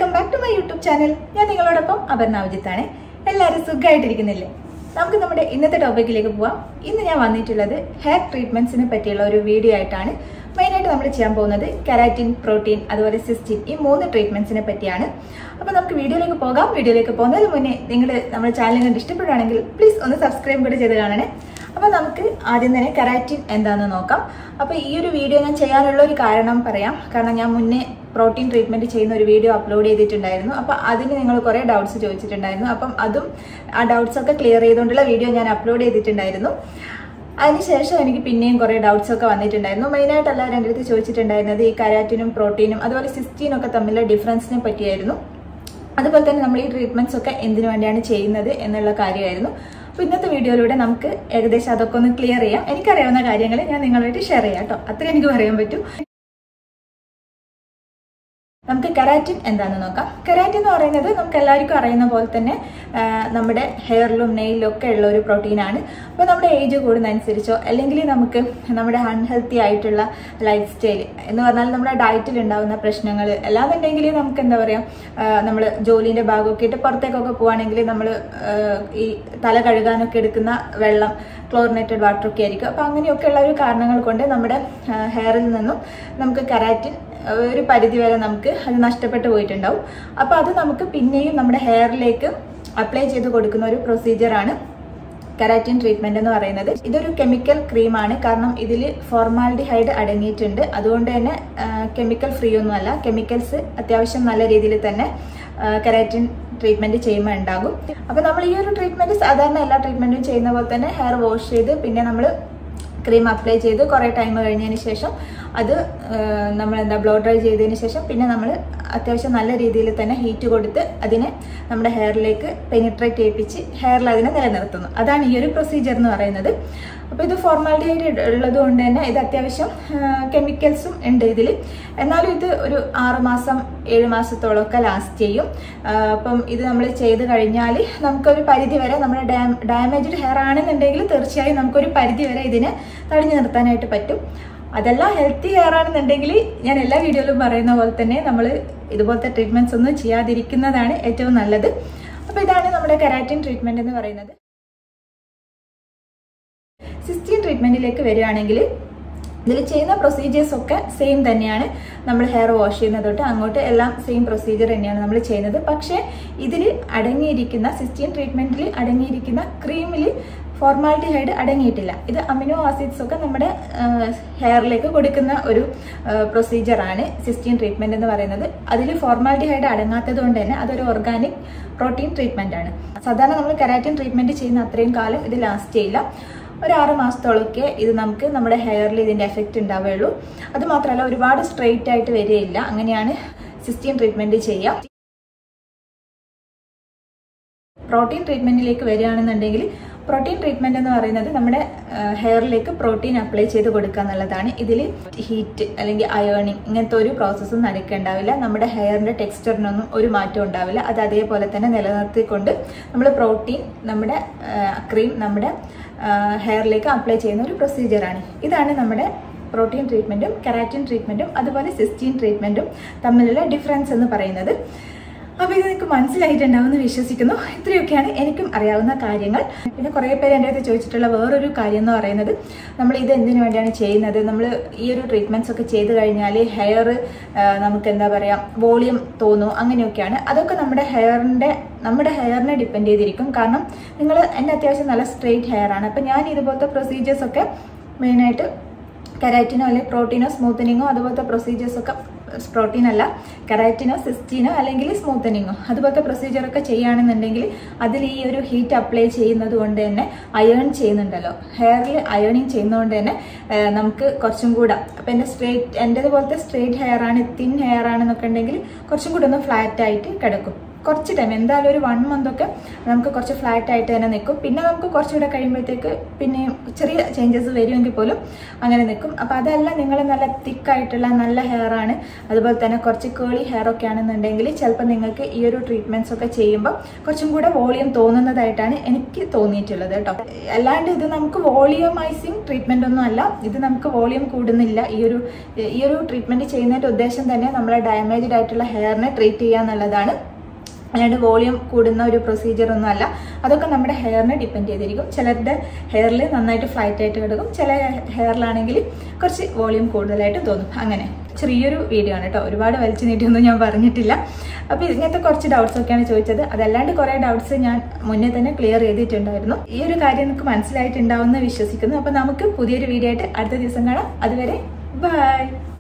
welcome back to my YouTube channel ഞാൻ നിങ്ങളോടൊപ്പം അപർണാവജിത്താണ് എല്ലാവരും സുഖമായിട്ടിരിക്കുന്നില്ലേ നമുക്ക് നമ്മുടെ ഇന്നത്തെ ടോപ്പിക്കിലേക്ക് പോവാം ഇന്ന് ഞാൻ വന്നിട്ടുള്ളത് ഹെയർ ട്രീറ്റ്മെന്റ്സിനെ പറ്റിയുള്ള ഒരു വീഡിയോ ആയിട്ടാണ് മെയിനായിട്ട് നമ്മൾ ചെയ്യാൻ പോകുന്നത് കെരാറ്റിൻ പ്രോട്ടീൻ അതുപോലെ സിസ്റ്റിൻ ഈ മൂന്ന് ട്രീറ്റ്മെന്റ്സിനെ പറ്റിയാണ് അപ്പോൾ നമുക്ക് വീഡിയോയിലേക്ക് പോകാം വീഡിയോയിലേക്ക് പോകുന്നതിന് മുന്നേ നിങ്ങൾ നമ്മുടെ ചാനൽ കണ്ട് ഇഷ്ടപ്പെടുകയാണെങ്കിൽ പ്ലീസ് ഒന്ന് സബ്സ്ക്രൈബ് കൂടി ചെയ്ത് കാണണേ അപ്പോൾ നമുക്ക് ആദ്യം തന്നെ കെരാറ്റിൻ എന്താണെന്ന് നോക്കാം അപ്പോൾ ഈ ഒരു വീഡിയോ ഞാൻ ചെയ്യാനുള്ള ഒരു കാരണം പറയാം കാരണം ഞാൻ മുന്നേ പ്രോട്ടീൻ ട്രീറ്റ്മെന്റ് ചെയ്യുന്ന ഒരു വീഡിയോ അപ്ലോഡ് ചെയ്തിട്ടുണ്ടായിരുന്നു അപ്പോൾ അതിന് നിങ്ങൾ കുറേ ഡൗട്ട്സ് ചോദിച്ചിട്ടുണ്ടായിരുന്നു അപ്പം അതും ആ ഡൗട്ട്സ് ഒക്കെ ക്ലിയർ ചെയ്തുകൊണ്ടുള്ള വീഡിയോ ഞാൻ അപ്ലോഡ് ചെയ്തിട്ടുണ്ടായിരുന്നു അതിനുശേഷം എനിക്ക് പിന്നെയും കുറേ ഡൗട്ട്സ് ഒക്കെ വന്നിട്ടുണ്ടായിരുന്നു മെയിനായിട്ട് എല്ലാവരും എൻ്റെ അടുത്ത് ചോദിച്ചിട്ടുണ്ടായിരുന്നത് ഈ കരാറ്റിനും പ്രോട്ടീനും അതുപോലെ സിസ്റ്റീനും ഒക്കെ തമ്മിലുള്ള ഡിഫറൻസിനെ പറ്റിയായിരുന്നു അതുപോലെ തന്നെ നമ്മൾ ഈ ട്രീറ്റ്മെന്റ്സ് ഒക്കെ എന്തിനു വേണ്ടിയാണ് ചെയ്യുന്നത് എന്നുള്ള കാര്യമായിരുന്നു അപ്പോൾ ഇന്നത്തെ വീഡിയോയിലൂടെ നമുക്ക് ഏകദേശം അതൊക്കെ ഒന്ന് ക്ലിയർ ചെയ്യാം എനിക്കറിയാവുന്ന കാര്യങ്ങൾ ഞാൻ നിങ്ങളുമായിട്ട് ഷെയർ ചെയ്യാം കേട്ടോ അത്രേ എനിക്ക് പറയാൻ പറ്റും നമുക്ക് കെരാറ്റിൻ എന്താണെന്ന് നോക്കാം കെരാറ്റിൻ എന്ന് പറയുന്നത് നമുക്ക് എല്ലാവർക്കും അറിയുന്ന പോലെ തന്നെ ആ, നമ്മുടെ ഹെയറിലും നെയിലും ഒക്കെ ഉള്ള ഒരു പ്രോട്ടീനാണ് അപ്പോൾ നമ്മുടെ ഏജ് കൂടുന്നതനുസരിച്ചോ അല്ലെങ്കിൽ നമുക്ക് നമ്മുടെ അൺഹെൽത്തി ആയിട്ടുള്ള ലൈഫ് സ്റ്റൈൽ എന്ന് പറഞ്ഞാൽ നമ്മുടെ ഡയറ്റിൽ ഉണ്ടാകുന്ന പ്രശ്നങ്ങൾ അല്ലാന്നുണ്ടെങ്കിൽ നമുക്ക് എന്താ പറയുക നമ്മൾ ജോലിൻ്റെ ഭാഗമൊക്കെ ഇട്ട് പുറത്തേക്കൊക്കെ പോവുകയാണെങ്കിൽ നമ്മൾ ഈ തല കഴുകാനൊക്കെ എടുക്കുന്ന വെള്ളം ക്ലോറിനേറ്റഡ് വാട്ടർ ഒക്കെ ആയിരിക്കും അപ്പോൾ അങ്ങനെയൊക്കെയുള്ള ഒരു കാരണങ്ങൾ കൊണ്ട് നമ്മുടെ ഹെയറിൽ നിന്നും നമുക്ക് കെരാറ്റിൻ ഒരു പരിധി വരെ നമുക്ക് അത് നഷ്ടപ്പെട്ടു പോയിട്ടുണ്ടാവും അപ്പോൾ അത് നമുക്ക് പിന്നെയും നമ്മുടെ ഹെയറിലേക്ക് അപ്ലൈ ചെയ്ത് കൊടുക്കുന്ന ഒരു പ്രൊസീജിയറാണ് കെരാറ്റിൻ ട്രീറ്റ്മെന്റ് എന്ന് പറയുന്നത് ഇതൊരു കെമിക്കൽ ക്രീമാണ് കാരണം ഇതിൽ ഫോർമാൽഡിഹൈഡ് അടങ്ങിയിട്ടുണ്ട് അതുകൊണ്ട് തന്നെ കെമിക്കൽ ഫ്രീ ഒന്നുമല്ല കെമിക്കൽസ് അത്യാവശ്യം നല്ല രീതിയിൽ തന്നെ കെരാറ്റിൻ ട്രീറ്റ്മെന്റ് ചെയ്യുമ്പോൾ ഉണ്ടാകും അപ്പോൾ നമ്മൾ ഈ ഒരു ട്രീറ്റ്മെന്റ് സാധാരണ എല്ലാ ട്രീറ്റ്മെന്റും ചെയ്യുന്ന പോലെ തന്നെ ഹെയർ വാഷ് ചെയ്ത് പിന്നെ നമ്മൾ ക്രീം അപ്ലൈ ചെയ്ത് കുറേ ടൈം കഴിഞ്ഞതിന് ശേഷം അത് നമ്മൾ എന്താ ബ്ലോ ഡ്രൈ ചെയ്തതിന് ശേഷം പിന്നെ നമ്മൾ അത്യാവശ്യം നല്ല രീതിയിൽ തന്നെ ഹീറ്റ് കൊടുത്ത് അതിനെ നമ്മുടെ ഹെയറിലേക്ക് പെനിട്രേറ്റ് ചെയ്യിപ്പിച്ച് ഹെയറിൽ അതിനെ നിലനിർത്തുന്നു അതാണ് ഈ ഒരു പ്രൊസീജിയർ എന്ന് പറയുന്നത് അപ്പോൾ ഇത് ഫോർമാലിറ്റി ഉള്ളത് കൊണ്ട് തന്നെ ഇത് അത്യാവശ്യം കെമിക്കൽസും ഉണ്ട് ഇതിൽ എന്നാലും ഇത് ഒരു ആറ് മാസം ഏഴ് മാസത്തോളമൊക്കെ ലാസ്റ്റ് ചെയ്യും ആ, അപ്പം ഇത് നമ്മൾ ചെയ്ത് കഴിഞ്ഞാൽ നമുക്കൊരു പരിധി വരെ നമ്മുടെ ഡാമേജ്ഡ് ഹെയർ ആണെന്നുണ്ടെങ്കിൽ തീർച്ചയായും നമുക്കൊരു പരിധി വരെ ഇതിനെ തടഞ്ഞു നിർത്താനായിട്ട് പറ്റും അതല്ല ഹെൽത്തി ഹെയർ ആണെന്നുണ്ടെങ്കിൽ ഞാൻ എല്ലാ വീഡിയോയിലും പറയുന്ന പോലെ തന്നെ നമ്മൾ ഇതുപോലത്തെ ട്രീറ്റ്മെന്റ്സ് ഒന്നും ചെയ്യാതിരിക്കുന്നതാണ് ഏറ്റവും നല്ലത് അപ്പോൾ ഇതാണ് നമ്മുടെ കെരാറ്റിൻ ട്രീറ്റ്മെന്റ് എന്ന് പറയുന്നത് സിസ്റ്റീൻ ട്രീറ്റ്മെന്റിലേക്ക് വരികയാണെങ്കിൽ ഇതിൽ ചെയ്യുന്ന പ്രൊസീജിയേഴ്സ് ഒക്കെ സെയിം തന്നെയാണ് നമ്മൾ ഹെയർ വാഷ് ചെയ്യുന്നത് തൊട്ട് അങ്ങോട്ട് എല്ലാം സെയിം പ്രൊസീജിയർ തന്നെയാണ് നമ്മൾ ചെയ്യുന്നത് പക്ഷേ ഇതിൽ അടങ്ങിയിരിക്കുന്ന സിസ്റ്റീൻ ട്രീറ്റ്മെന്റിൽ അടങ്ങിയിരിക്കുന്ന ക്രീമിൽ ഫോർമാലിറ്റിഹൈഡ് അടങ്ങിയിട്ടില്ല ഇത് അമിനോ ആസിഡ്സ് ഒക്കെ നമ്മുടെ ഹെയറിലേക്ക് കൊടുക്കുന്ന ഒരു പ്രൊസീജിയറാണ് സിസ്റ്റീൻ ട്രീറ്റ്മെന്റ് എന്ന് പറയുന്നത് അതിൽ ഫോർമാലിറ്റിഹൈഡ് അടങ്ങാത്തത് കൊണ്ട് തന്നെ അതൊരു ഓർഗാനിക് പ്രോട്ടീൻ ട്രീറ്റ്മെന്റ് ആണ് സാധാരണ നമ്മൾ കെരാറ്റിൻ ട്രീറ്റ്മെന്റ് ചെയ്യുന്ന അത്രയും കാലം ഇത് ലാസ്റ്റ് ചെയ്യില്ല ഒരു ആറ് മാസത്തോളമൊക്കെ ഇത് നമുക്ക് നമ്മുടെ ഹെയറിൽ ഇതിൻ്റെ എഫക്റ്റ് ഉണ്ടാവുകയുള്ളൂ അത് മാത്രമല്ല ഒരുപാട് സ്ട്രെയിറ്റ് ആയിട്ട് വരികയില്ല അങ്ങനെയാണ് സിസ്റ്റീൻ ട്രീറ്റ്മെന്റ് ചെയ്യുക പ്രോട്ടീൻ ട്രീറ്റ്മെന്റിലേക്ക് വരികയാണെന്നുണ്ടെങ്കിൽ പ്രോട്ടീൻ ട്രീറ്റ്മെന്റ് എന്ന് പറയുന്നത് നമ്മുടെ ഹെയറിലേക്ക് പ്രോട്ടീൻ അപ്ലൈ ചെയ്ത് കൊടുക്കുക എന്നുള്ളതാണ് ഇതിൽ ഹീറ്റ് അല്ലെങ്കിൽ അയേണിങ് ഇങ്ങനത്തെ ഒരു പ്രോസസ്സും നടക്കേണ്ടാവില്ല നമ്മുടെ ഹെയറിന്റെ ടെക്സ്ചറിനൊന്നും ഒരു മാറ്റം ഉണ്ടാവില്ല അത് അതേപോലെ തന്നെ നിലനിർത്തിക്കൊണ്ട് നമ്മൾ പ്രോട്ടീൻ നമ്മുടെ ക്രീം നമ്മുടെ ഹെയറിലേക്ക് അപ്ലൈ ചെയ്യുന്ന ഒരു പ്രൊസീജിയറാണ് ഇതാണ് നമ്മുടെ പ്രോട്ടീൻ ട്രീറ്റ്മെൻറ്റും കെരാറ്റിൻ ട്രീറ്റ്മെൻറ്റും അതുപോലെ സിസ്റ്റീൻ ട്രീറ്റ്മെൻറ്റും തമ്മിലുള്ള ഡിഫറൻസ് എന്ന് പറയുന്നത് അപ്പോൾ ഇത് നിങ്ങൾക്ക് മനസ്സിലായിട്ടുണ്ടാവുമെന്ന് വിശ്വസിക്കുന്നു ഇത്രയൊക്കെയാണ് എനിക്കും അറിയാവുന്ന കാര്യങ്ങൾ പിന്നെ കുറേ പേര് എൻ്റെ അടുത്ത് ചോദിച്ചിട്ടുള്ള വേറൊരു കാര്യം എന്ന് പറയുന്നത് നമ്മൾ ഇത് എന്തിനു വേണ്ടിയാണ് ചെയ്യുന്നത് നമ്മൾ ഈ ഒരു ട്രീറ്റ്മെൻറ്റ്സ് ഒക്കെ ചെയ്ത് കഴിഞ്ഞാൽ ഹെയർ നമുക്ക് എന്താ പറയുക വോളിയം തോന്നും അങ്ങനെയൊക്കെയാണ് അതൊക്കെ നമ്മുടെ ഹെയറിൻ്റെ നമ്മുടെ ഹെയറിനെ ഡിപ്പെൻഡ് ചെയ്തിരിക്കും കാരണം നിങ്ങൾ എൻ്റെ അത്യാവശ്യം നല്ല സ്ട്രെയിറ്റ് ഹെയർ ആണ് അപ്പം ഞാൻ ഇതുപോലത്തെ പ്രൊസീജിയേഴ്സ് ഒക്കെ മെയിനായിട്ട് കെരാറ്റിനോ അല്ലെങ്കിൽ പ്രോട്ടീനോ സ്മൂത്തനിങ്ങോ അതുപോലത്തെ പ്രൊസീജിയേഴ്സ് ഒക്കെ പ്രോട്ടീൻ അല്ല കെരാറ്റിനോ സിസ്റ്റീനോ അല്ലെങ്കിൽ സ്മൂത്തനിങ്ങോ അതുപോലത്തെ പ്രൊസീജിയർ ഒക്കെ ചെയ്യുകയാണെന്നുണ്ടെങ്കിൽ അതിൽ ഈ ഒരു ഹീറ്റ് അപ്ലൈ ചെയ്യുന്നത് കൊണ്ട് തന്നെ അയേൺ ചെയ്യുന്നുണ്ടല്ലോ ഹെയറിൽ അയേണിങ് ചെയ്യുന്നതുകൊണ്ട് തന്നെ ആ, നമുക്ക് കുറച്ചും കൂടെ അപ്പം എൻ്റെ സ്ട്രേറ്റ് എൻ്റെതുപോലത്തെ സ്ട്രേറ്റ് ഹെയർ ആണ് തിൻ ഹെയർ ആണെന്നൊക്കെ ഉണ്ടെങ്കിൽ കുറച്ചും കൂടെ ഒന്ന് ഫ്ലാറ്റ് ആയിട്ട് കിടക്കും കുറച്ച് ടൈം എന്തായാലും ഒരു വൺ മന്ത് ഒക്കെ നമുക്ക് കുറച്ച് ഫ്ലാറ്റ് ആയിട്ട് തന്നെ നിൽക്കും പിന്നെ നമുക്ക് കുറച്ചുകൂടെ കഴിയുമ്പോഴത്തേക്ക് പിന്നെയും ചെറിയ ചേഞ്ചസ് വരുമെങ്കിൽ പോലും അങ്ങനെ നിൽക്കും അപ്പോൾ അതല്ല നിങ്ങൾ നല്ല തിക്കായിട്ടുള്ള നല്ല ഹെയർ ആണ് അതുപോലെ തന്നെ കുറച്ച് കേളി ഹെയർ ഒക്കെ ആണെന്നുണ്ടെങ്കിൽ ചിലപ്പോൾ നിങ്ങൾക്ക് ഈ ഒരു ട്രീറ്റ്മെൻറ്റ്സ് ഒക്കെ ചെയ്യുമ്പോൾ കുറച്ചും കൂടെ വോളിയം തോന്നുന്നതായിട്ടാണ് എനിക്ക് തോന്നിയിട്ടുള്ളത് കേട്ടോ അല്ലാണ്ട് ഇത് നമുക്ക് വോളിയമൈസിങ് ട്രീറ്റ്മെൻ്റ് ഒന്നും അല്ല ഇത് നമുക്ക് വോളിയം കൂടുന്നില്ല ഈ ഒരു ഈ ഒരു ട്രീറ്റ്മെൻറ്റ് ചെയ്യുന്നതിൻ്റെ ഉദ്ദേശം തന്നെ നമ്മളെ ഡാമേജ്ഡ് ആയിട്ടുള്ള ഹെയറിനെ ട്രീറ്റ് ചെയ്യുക എന്നുള്ളതാണ് അല്ലാണ്ട് വോളിയം കൂടുന്ന ഒരു പ്രൊസീജിയർ ഒന്നും അല്ല അതൊക്കെ നമ്മുടെ ഹെയറിനെ ഡിപ്പെൻഡ് ചെയ്തിരിക്കും ചിലരുടെ ഹെയറിൽ നന്നായിട്ട് ഫ്ലൈറ്റ് ആയിട്ട് കിടക്കും ചില ഹെയറിലാണെങ്കിൽ കുറച്ച് വോളിയം കൂടുതലായിട്ട് തോന്നും അങ്ങനെ ചെറിയൊരു വീഡിയോ ആണ് കേട്ടോ ഒരുപാട് വലിച്ചു നീട്ടിയൊന്നും ഞാൻ പറഞ്ഞിട്ടില്ല അപ്പോൾ ഇങ്ങനത്തെ കുറച്ച് ഡൗട്ട്സ് ഒക്കെയാണ് ചോദിച്ചത് അതല്ലാണ്ട് കുറേ ഡൗട്ട്സ് ഞാൻ മുന്നേ തന്നെ ക്ലിയർ ചെയ്തിട്ടുണ്ടായിരുന്നു ഈ ഒരു കാര്യം നിങ്ങൾക്ക് മനസ്സിലായിട്ടുണ്ടാവുമെന്ന് വിശ്വസിക്കുന്നു അപ്പോൾ നമുക്ക് പുതിയൊരു വീഡിയോ ആയിട്ട് അടുത്ത ദിവസം കാണാം അതുവരെ ബൈ